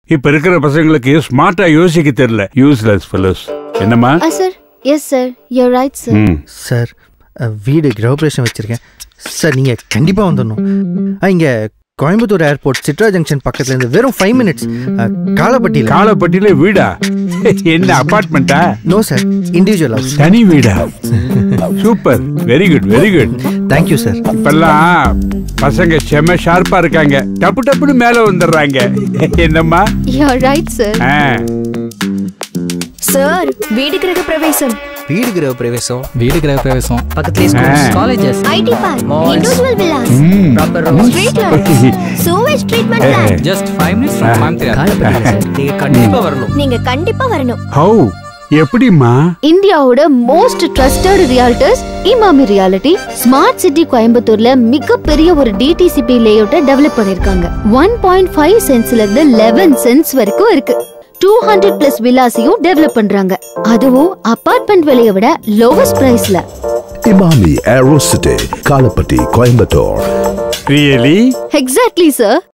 இப்ப இருக்கிற பசங்களுக்கு ஸ்மார்ட்டா யோசிக்க தெரியல யூஸ்லெஸ் ஃபெலோஸ் என்னம்மா sir yes sir you're right sir hmm sir ah, வீடு கிரகப்பிரவேசம் வச்சிருக்கேன் சார் நீங்கள் கண்டிப்பாக வந்துடணும் இங்கே கோயம்புத்தூர் ஏர்போர்ட் சிட்ரா ஜங்ஷன் பக்கத்துல இருந்து வெறும் ஃபைவ் மினிட்ஸ் காலப்பட்டியில் காலப்பட்டியில வீடா என்ன அபார்ட்மெண்டா நோ சார் இண்டிவிஜுவல் ஹவுஸ் தனி வீடா super very good very good thank you sir இப்பெல்லாம் பசங்க செம ஷார்ப்பா இருக்காங்க டப்பு டப்புன்னு மேல வந்துடுறாங்க என்னம்மா you're right sir ah, sir வீடு கிரக பிரவேசம் வீடு கிரக பிரவேசம் வீடு கிரக பிரவேசம் பக்கத்துலேயே schools ah. Colleges IT park Malls. Individual villas hmm. Proper roads street lights sewage treatment plan just five minutes from Coimbatore காலப்பட்டியில் சார் நீங்க கண்டிப்பா வரணும் நீங்க கண்டிப்பா வரணும் ஹவு எப்படிம்மா இந்தியாவோட most trusted realtors Emami reality smart city கோயம்புத்தூர்ல மிகப்பெரிய ஒரு டிடிசிபி லேஅவுட்டை டெவலப் பண்ணிருக்காங்க ஒன் பாயிண்ட் ஃபைவ் சென்ஸ்ல இருந்து லெவன் சென்ஸ் வரைக்கும் இருக்கு டூ ஹண்ட்ரட் பிளஸ் விலாஸையும் டெவலப் பண்றாங்க அதுவும் அபார்ட்மெண்ட் விலையை விட லோவஸ்ட் பிரைஸ்ல Imami Aero City, Kalapati, Coimbatore. Really exactly sir